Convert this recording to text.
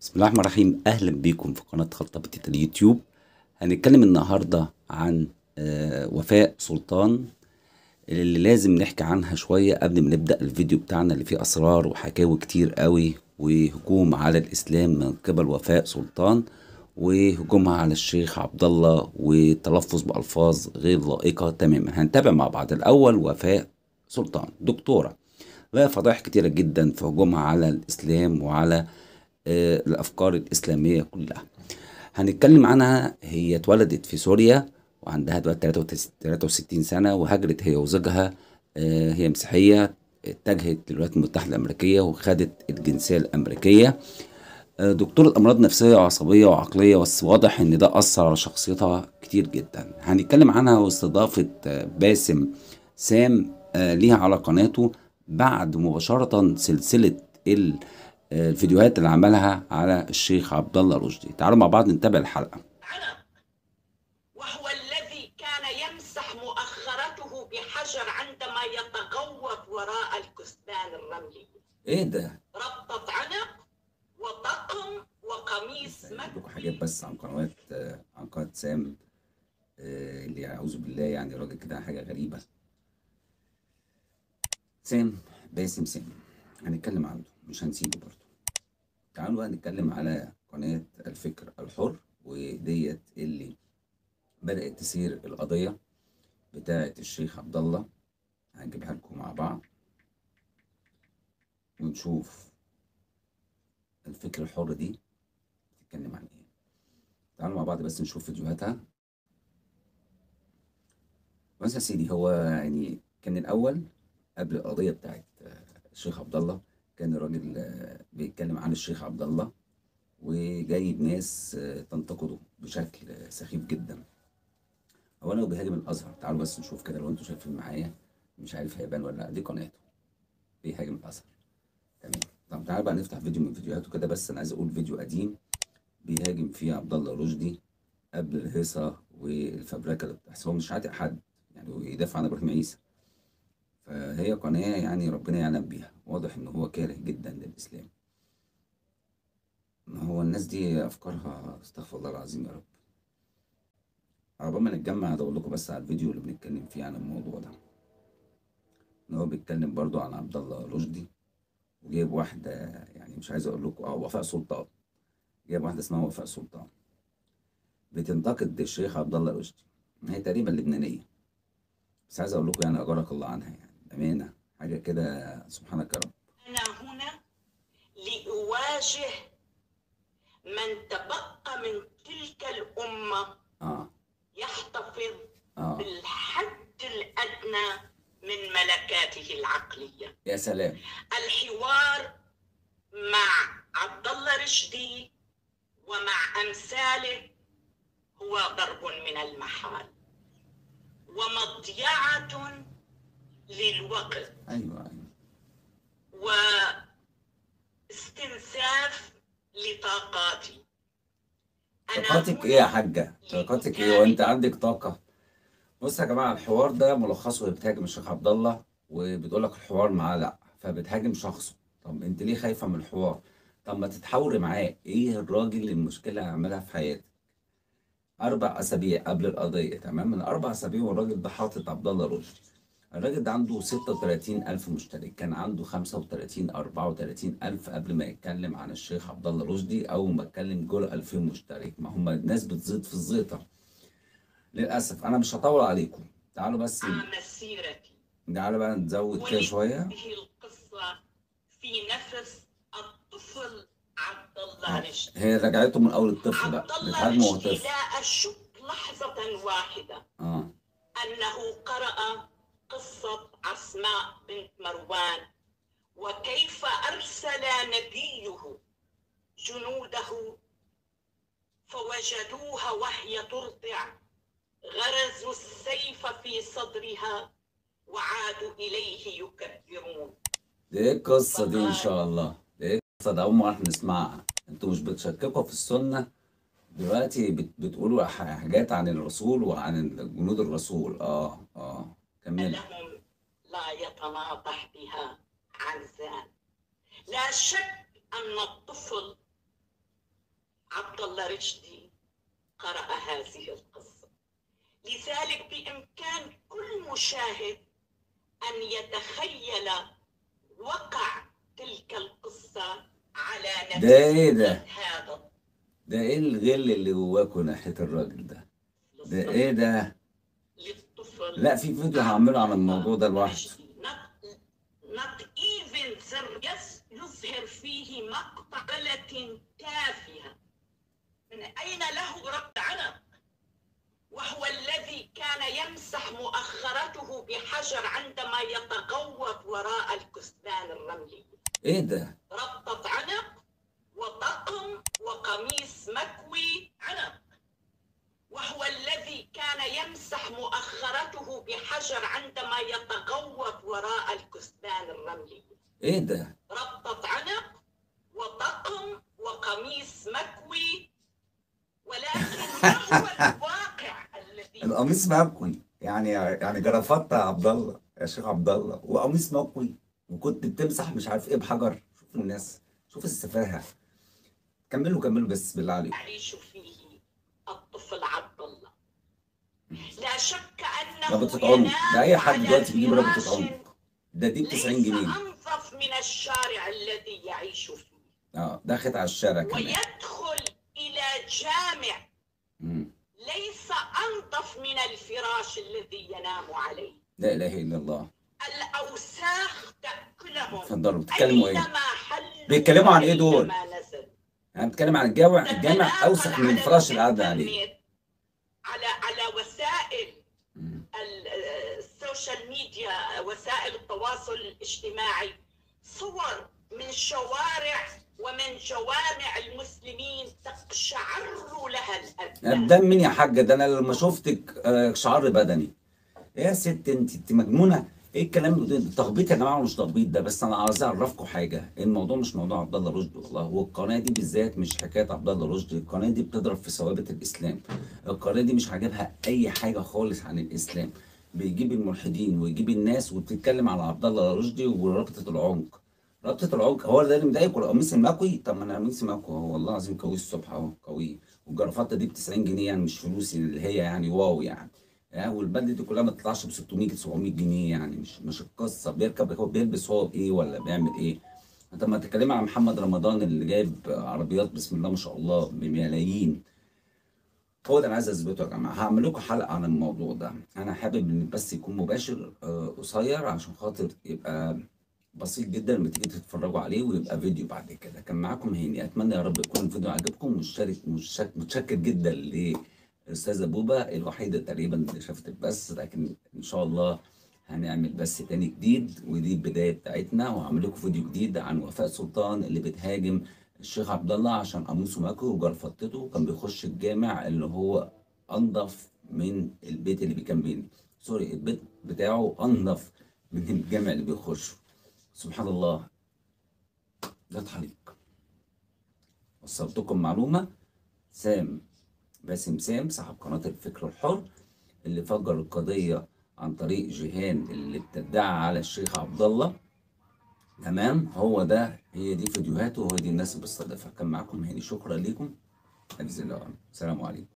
بسم الله الرحمن الرحيم اهلا بيكم في قناه خلطه بتيتا اليوتيوب هنتكلم النهارده عن آه، وفاء سلطان اللي لازم نحكي عنها شويه قبل ما نبدا الفيديو بتاعنا اللي فيه اسرار وحكاوي كتير قوي وهجوم على الاسلام من قبل وفاء سلطان وهجومها على الشيخ عبد الله والتلفظ بالفاظ غير لائقه تماما هنتابع مع بعض الاول وفاء سلطان دكتوره لها فضائح كتيرة جدا في هجومها على الإسلام وعلى آه، الأفكار الإسلامية كلها هنتكلم عنها هي اتولدت في سوريا وعندها دلوقتي 63 سنة وهاجرت هي وزوجها آه، هي مسيحية اتجهت للولايات المتحدة الأمريكية وخدت الجنسية الأمريكية آه، دكتورة أمراض نفسية وعصبية وعقلية بس واضح إن ده أثر على شخصيتها كتير جدا هنتكلم عنها واستضافة آه، باسم سام آه، ليها على قناته بعد مباشرة سلسلة ال- آه، الفيديوهات اللي عملها على الشيخ عبد الله رشدي تعالوا مع بعض نتابع الحلقة علق وهو الذي كان يمسح مؤخرته بحجر عندما يتغوط وراء الكثبان الرملي ايه ده؟ ربطة عنق وطقم وقميص لكم حاجات بس عن قنوات آه، عن قناة سام آه، اللي أعوذ بالله يعني راجل كده حاجة غريبة سام باسم سام هنتكلم عنه مش هنسيبه برضه تعالوا بقى نتكلم على قناة الفكر الحر وديت اللي بدأت تسير القضية بتاعة الشيخ عبد الله هنجيبها لكم مع بعض ونشوف الفكر الحر دي بتتكلم عن ايه تعالوا مع بعض بس نشوف فيديوهاتها بس يا سيدي هو يعني كان الأول قبل القضية بتاعت آه، الشيخ عبد الله كان الراجل آه، بيتكلم عن الشيخ عبد الله وجايب ناس آه، تنتقده بشكل آه، سخيف جدا هو انا بيهاجم الازهر تعالوا بس نشوف كده لو انتوا شايفين معايا مش عارف هيبان ولا لا دي قناته بيهاجم الازهر تمام طب تعالوا بقى نفتح فيديو من فيديوهاته كده بس انا عايز اقول فيديو قديم بيهاجم فيه عبد الله رشدي قبل الهيصه والفبركه اللي بتحصل هو مش عاتق حد يعني هو يدافع عن ابراهيم عيسى فهي قناة يعني ربنا يعلم بيها واضح ان هو كاره جدا للاسلام ما هو الناس دي افكارها استغفر الله العظيم يا رب عقبال ما نتجمع هدور لكم بس على الفيديو اللي بنتكلم فيه عن الموضوع ده ان هو بيتكلم برضو عن عبد الله رشدي وجايب واحدة يعني مش عايز اقول لكم اه وفاء سلطان جايب واحدة اسمها وفاء سلطان بتنتقد الشيخ عبد الله رشدي هي تقريبا لبنانية بس عايز اقول لكم يعني اجرك الله عنها يعني بامانه حاجه كده سبحانك يا رب أنا هنا لأواجه من تبقى من تلك الأمة اه يحتفظ اه بالحد الأدنى من ملكاته العقلية يا سلام الحوار مع عبد الله رشدي ومع امثاله هو ضرب من المحال ومضيعه للوقت ايوه ايوه واستنزاف لطاقاتي أنا طاقتك ايه يا حاجه طاقتك ايه وانت عندك طاقه بص يا جماعه الحوار ده ملخصه هي بتهاجم الشيخ عبد الله وبتقول لك الحوار معاه لا فبتهاجم شخصه طب انت ليه خايفه من الحوار طب ما تتحاوري معاه ايه الراجل اللي المشكله اللي عملها في حياتك اربع اسابيع قبل القضيه تمام من اربع اسابيع والراجل ده حاطط عبد الله رشدي الراجل ده عنده 36 ألف مشترك كان عنده 35 34 ألف قبل ما يتكلم عن الشيخ عبد الله رشدي أول ما اتكلم جول 2000 مشترك ما هم الناس بتزيد في الزيطة للأسف أنا مش هطول عليكم تعالوا بس مسيرتي تعالوا بقى نزود كده شوية هذه القصة في نفس الطفل عبد الله رشدي هي رجعته من أول الطفل بقى عبد الله بتهاجمه وهو رشدي طفل لا أشك لحظة واحدة اه أنه قرأ قصة عصماء بنت مروان وكيف أرسل نبيه جنوده فوجدوها وهي ترضع غرزوا السيف في صدرها وعادوا إليه يكبرون دي ايه القصة دي إن شاء الله دي ايه القصة ده أول مرة إحنا نسمعها أنتوا مش بتشككوا في السنة دلوقتي بت- بتقولوا ح- حاجات عن الرسول وعن جنود الرسول اه اه كمل لهم لا يتناطح بها عن زان لا شك أن الطفل عبد الله رشدي قرأ هذه القصة لذلك بإمكان كل مشاهد أن يتخيل وقع تلك القصة على نفسه ده إيه ده؟ هذا ده ايه الغل اللي جواكوا ناحية الراجل ده ده ايه ده للطفل لا في فيديو هعمله عن الموضوع ده لوحده Not, not even the yes يظهر فيه مقتلة تافهة من أين له رد عنق وهو الذي كان يمسح مؤخرته بحجر عندما يتغوط وراء الكثبان الرملي ايه ده ربطة عنق وطقم وقميص مكوي عنق وهو الذي كان يمسح مؤخرته بحجر عندما يتغوط وراء الكثبان الرملي ايه ده ربطة عنق وطقم وقميص مكوي ولكن ما هو الواقع الذي القميص مكوي يعني يعني جرافطة يا عبد الله يا شيخ عبد الله وقميص مكوي وكنت بتمسح مش عارف ايه بحجر شوف الناس شوف السفاهة كملوا كملوا بس بالله عليك يعيش فيه الطفل عبد الله لا شك انه رابطة عنق ده اي حد ينام دلوقتي بيجيب على رابطة فراش عنق ده دي ب 90 ليس جنيه انظف من الشارع الذي يعيش فيه اه دخلت على الشارع كمان ويدخل الى جامع مم. ليس انظف من الفراش الذي ينام عليه لا اله الا الله الاوساخ تاكلهم اتفضلوا بتتكلموا ايه اينما حلوا بيتكلموا عن إيه دول؟ وأينما نزلوا. انا بتكلم عن الجامع الجامع تتناقل اوسخ من على الفراش اللي قاعد عليه الإنترنت، على على وسائل مم. ال- السوشيال ميديا وسائل التواصل الاجتماعي صور من شوارع ومن جوامع المسلمين تقشعر لها الابدان الدم مين يا حاجة ده انا لما شفتك آه، شعر بدني إيه يا ست انت انت مجنونة ايه الكلام ده ده تخبيط يا جماعة مش تخبيط ده بس انا عايز اعرفكم حاجة الموضوع مش موضوع عبد الله رشدي والله والقناة دي بالذات مش حكاية عبد الله رشدي القناة دي بتضرب في ثوابت الاسلام القناة دي مش عاجبها اي حاجة خالص عن الاسلام بيجيب الملحدين ويجيب الناس وبتتكلم على عبد الله رشدي ورابطة العنق رابطة العنق هو ده اللي مضايقك القميص المكوي طب ما انا قميص مكوي هو والله العظيم قوي الصبح اهو قوي والجرافطة دي ب 90 جنيه يعني مش فلوسي اللي هي يعني واو يعني ها والبدله دي كلها ما تطلعش ب 600 700 جنيه يعني مش مش القصه بيركب هو بيلبس هو ايه ولا بيعمل ايه انت ما تتكلم عن محمد رمضان اللي جايب عربيات بسم الله ما شاء الله بملايين هو ده انا عايز اثبته يا جماعه هعمل لكم حلقه عن الموضوع ده انا حابب ان بس يكون مباشر آه، قصير عشان خاطر يبقى بسيط جدا لما تيجي تتفرجوا عليه ويبقى فيديو بعد كده كان معاكم هاني اتمنى يا رب يكون الفيديو عجبكم مشترك مشك- متشكر جدا للاستاذه بوبا الوحيده تقريبا اللي شافت البث لكن ان شاء الله هنعمل بث تاني جديد ودي البدايه بتاعتنا وهعمل لكم فيديو جديد عن وفاء سلطان اللي بتهاجم الشيخ عبد الله عشان قميصه ماكو وجرفطته كان بيخش الجامع اللي هو انضف من البيت اللي كان بيني سوري البيت بتاعه انضف من الجامع اللي بيخشه سبحان الله ده تعليق وصلتكم معلومة سام باسم سام صاحب قناة الفكر الحر اللي فجر القضية عن طريق جيهان اللي بتدعي على الشيخ عبد الله تمام هو ده هي دي فيديوهاته وهي دي الناس اللي بستضيفها كان معاكم هاني شكرا لكم حفظ الله السلام عليكم